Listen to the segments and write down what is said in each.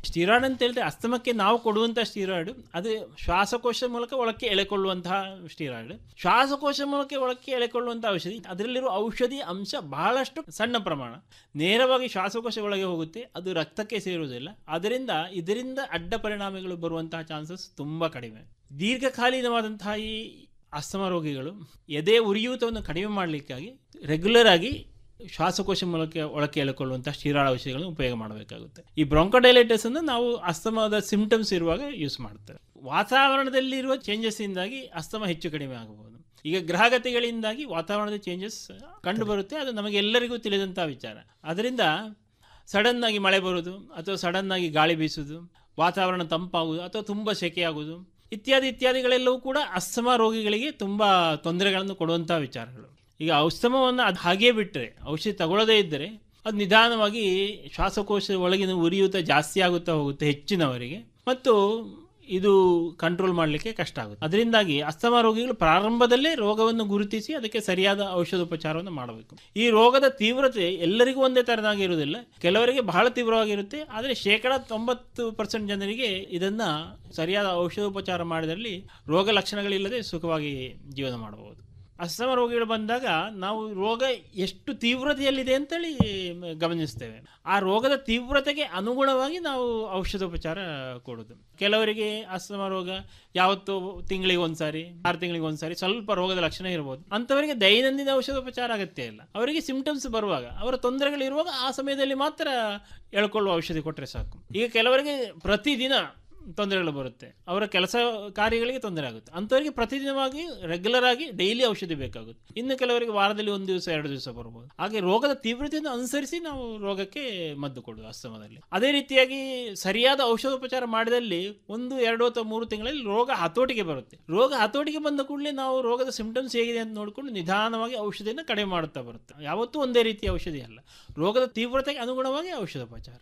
steroid ಅಂತ ಹೇಳಿದ್ರೆ ಅಸ್ತಮಕ್ಕೆ ನಾವು ಕೊಡುವಂಥ ಸ್ಟಿರಾಯ್ಡ್ ಅದು ಶ್ವಾಸಕೋಶ ಮೂಲಕ ಒಳಕ್ಕೆ ಎಳೆಕೊಳ್ಳುವಂತಹ ಸ್ಟಿರಾಯ್ಡ್ ಶ್ವಾಸಕೋಶ ಮೂಲಕ ಒಳಕ್ಕೆ ಎಳೆಕೊಳ್ಳುವಂತಹ ಔಷಧಿ ಅದರಲ್ಲಿರುವ ಔಷಧಿ ಅಂಶ ಬಹಳಷ್ಟು ಸಣ್ಣ ಪ್ರಮಾಣ ನೇರವಾಗಿ ಶ್ವಾಸಕೋಶ ಒಳಗೆ ಹೋಗುತ್ತೆ ಅದು ರಕ್ತಕ್ಕೆ ಸೇರುವುದಿಲ್ಲ ಅದರಿಂದ ಇದರಿಂದ ಅಡ್ಡ ಪರಿಣಾಮಗಳು ಬರುವಂತಹ ಚಾನ್ಸಸ್ ತುಂಬ ಕಡಿಮೆ ದೀರ್ಘಕಾಲೀನವಾದಂತಹ ಈ ಅಸ್ತಮ ರೋಗಿಗಳು ಎದೆ ಉರಿಯೂತವನ್ನು ಕಡಿಮೆ ಮಾಡಲಿಕ್ಕಾಗಿ ರೆಗ್ಯುಲರ್ ಆಗಿ ಶ್ವಾಸಕೋಶ ಮೂಲಕ ಒಳಕ್ಕೆ ಎಳೆಕೊಳ್ಳುವಂಥ ಸ್ಟಿರಾಯ್ಡ್ ಔಷಧಿಗಳನ್ನು ಉಪಯೋಗ ಮಾಡಬೇಕಾಗುತ್ತೆ ಈ ಬ್ರೊಂಕೋಡೈಲೈಟಿಸ್ ಅನ್ನು ನಾವು ಅಸ್ತಮದ ಸಿಂಪ್ಟಮ್ಸ್ ಇರುವಾಗ ಯೂಸ್ ಮಾಡ್ತೇವೆ ವಾತಾವರಣದಲ್ಲಿರುವ ಚೇಂಜಸ್ ಇಂದಾಗಿ ಅಸ್ತಮ ಹೆಚ್ಚು ಕಡಿಮೆ ಆಗಬಹುದು ಈಗ ಗ್ರಹಗತಿಗಳಿಂದಾಗಿ ವಾತಾವರಣದ ಚೇಂಜಸ್ ಕಂಡು ಬರುತ್ತೆ ಅದು ನಮಗೆ ಎಲ್ಲರಿಗೂ ತಿಳಿದಂಥ ವಿಚಾರ ಅದರಿಂದ ಸಡನ್ ಆಗಿ ಮಳೆ ಬರೋದು ಅಥವಾ ಸಡನ್ ಆಗಿ ಗಾಳಿ ಬೀಸೋದು ವಾತಾವರಣ ತಂಪಾಗುವುದು ಅಥವಾ ತುಂಬ ಸೆಕೆಯಾಗುವುದು ಇತ್ಯಾದಿ ಇತ್ಯಾದಿಗಳೆಲ್ಲವೂ ಕೂಡ ಅಸ್ತಮ ರೋಗಿಗಳಿಗೆ ತುಂಬ ತೊಂದರೆಗಳನ್ನು ಕೊಡುವಂಥ ವಿಚಾರಗಳು ಈಗ ಔಸ್ತಮವನ್ನು ಅದು ಹಾಗೇ ಬಿಟ್ಟರೆ ಔಷಧಿ ತಗೊಳ್ಳದೇ ಇದ್ದರೆ ಅದು ನಿಧಾನವಾಗಿ ಶ್ವಾಸಕೋಶ ಒಳಗಿನ ಉರಿಯೂತ ಜಾಸ್ತಿ ಆಗುತ್ತಾ ಹೋಗುತ್ತೆ ಹೆಚ್ಚಿನವರಿಗೆ ಮತ್ತು ಇದು ಕಂಟ್ರೋಲ್ ಮಾಡಲಿಕ್ಕೆ ಕಷ್ಟ ಆಗುತ್ತೆ ಅದರಿಂದಾಗಿ ಅಸ್ತಮ ರೋಗಿಗಳು ಪ್ರಾರಂಭದಲ್ಲೇ ರೋಗವನ್ನು ಗುರುತಿಸಿ ಅದಕ್ಕೆ ಸರಿಯಾದ ಔಷಧೋಪಚಾರವನ್ನು ಮಾಡಬೇಕು ಈ ರೋಗದ ತೀವ್ರತೆ ಎಲ್ಲರಿಗೂ ಒಂದೇ ತರನಾಗಿ ಇರುವುದಿಲ್ಲ ಕೆಲವರಿಗೆ ಬಹಳ ತೀವ್ರವಾಗಿರುತ್ತೆ ಆದರೆ ಶೇಕಡ ತೊಂಬತ್ತು ಪರ್ಸೆಂಟ್ ಜನರಿಗೆ ಇದನ್ನ ಸರಿಯಾದ ಔಷಧೋಪಚಾರ ಮಾಡಿದಲ್ಲಿ ರೋಗ ಲಕ್ಷಣಗಳಿಲ್ಲದೆ ಸುಖವಾಗಿ ಜೀವನ ಮಾಡಬಹುದು ಅಸ್ತಮ ರೋಗಿಗಳು ಬಂದಾಗ ನಾವು ರೋಗ ಎಷ್ಟು ತೀವ್ರತೆಯಲ್ಲಿದೆ ಅಂತೇಳಿ ಗಮನಿಸ್ತೇವೆ ಆ ರೋಗದ ತೀವ್ರತೆಗೆ ಅನುಗುಣವಾಗಿ ನಾವು ಔಷಧೋಪಚಾರ ಕೊಡೋದು ಕೆಲವರಿಗೆ ಅಸ್ತಮ ರೋಗ ಯಾವತ್ತೋ ತಿಂಗಳಿಗೆ ಒಂದ್ಸಾರಿ ಆರು ತಿಂಗಳಿಗೆ ಒಂದ್ಸಾರಿ ಸ್ವಲ್ಪ ರೋಗದ ಲಕ್ಷಣ ಇರಬಹುದು ಅಂಥವರಿಗೆ ದೈನಂದಿನ ಔಷಧೋಪಚಾರ ಅಗತ್ಯ ಇಲ್ಲ ಅವರಿಗೆ ಸಿಂಪ್ಟಮ್ಸ್ ಬರುವಾಗ ಅವರ ತೊಂದರೆಗಳಿರುವಾಗ ಆ ಸಮಯದಲ್ಲಿ ಮಾತ್ರ ಎಳ್ಕೊಳ್ಳುವ ಔಷಧಿ ಕೊಟ್ಟರೆ ಸಾಕು ಈಗ ಕೆಲವರಿಗೆ ಪ್ರತಿದಿನ ತೊಂದರೆಗಳು ಬರುತ್ತೆ ಅವರ ಕೆಲಸ ಕಾರ್ಯಗಳಿಗೆ ತೊಂದರೆ ಆಗುತ್ತೆ ಅಂಥವರಿಗೆ ಪ್ರತಿದಿನವಾಗಿ ರೆಗ್ಯುಲರ್ ಆಗಿ ಡೈಲಿ ಔಷಧಿ ಬೇಕಾಗುತ್ತೆ ಇನ್ನು ಕೆಲವರಿಗೆ ವಾರದಲ್ಲಿ ಒಂದು ದಿವಸ ಎರಡು ದಿವಸ ಬರ್ಬೋದು ಹಾಗೆ ರೋಗದ ತೀವ್ರತೆಯನ್ನು ಅನುಸರಿಸಿ ನಾವು ರೋಗಕ್ಕೆ ಮದ್ದು ಕೊಡೋದು ಅಸ್ತಮದಲ್ಲಿ ಅದೇ ರೀತಿಯಾಗಿ ಸರಿಯಾದ ಔಷಧೋಪಚಾರ ಮಾಡಿದಲ್ಲಿ ಒಂದು ಎರಡು ಅಥವಾ ಮೂರು ತಿಂಗಳಲ್ಲಿ ರೋಗ ಹತೋಟಿಗೆ ಬರುತ್ತೆ ರೋಗ ಹತೋಟಿಗೆ ಬಂದ ಕೂಡಲೇ ನಾವು ರೋಗದ ಸಿಂಪ್ಟಮ್ಸ್ ಹೇಗಿದೆ ಅಂತ ನೋಡಿಕೊಂಡು ನಿಧಾನವಾಗಿ ಔಷಧಿಯನ್ನು ಕಡಿಮೆ ಮಾಡುತ್ತಾ ಬರುತ್ತೆ ಯಾವತ್ತೂ ಒಂದೇ ರೀತಿಯ ಔಷಧಿ ಅಲ್ಲ ರೋಗದ ತೀವ್ರತೆಗೆ ಅನುಗುಣವಾಗಿ ಔಷಧೋಪಚಾರ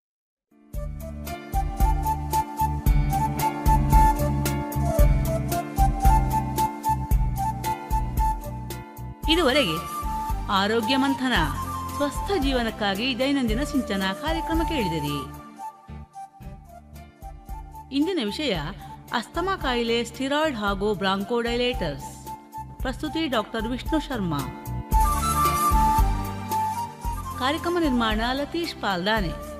ಇದುವರೆಗೆ ಆರೋಗ್ಯ ಮಂಥನ ಸ್ವಸ್ಥ ಜೀವನಕ್ಕಾಗಿ ದೈನಂದಿನ ಸಿಂಚನ ಕಾರ್ಯಕ್ರಮ ಕೇಳಿದಿರಿ ಇಂದಿನ ವಿಷಯ ಅಸ್ತಮಾ ಕಾಯಿಲೆ ಸ್ಟಿರಾಯ್ಡ್ ಹಾಗೂ ಬ್ರಾಂಕೋಡೈಲೇಟರ್ಸ್ ಪ್ರಸ್ತುತಿ ಡಾಕ್ಟರ್ ವಿಷ್ಣು ಶರ್ಮಾ ಕಾರ್ಯಕ್ರಮ ನಿರ್ಮಾಣ ಲತೀಶ್ ಪಾಲ್ದಾನೆ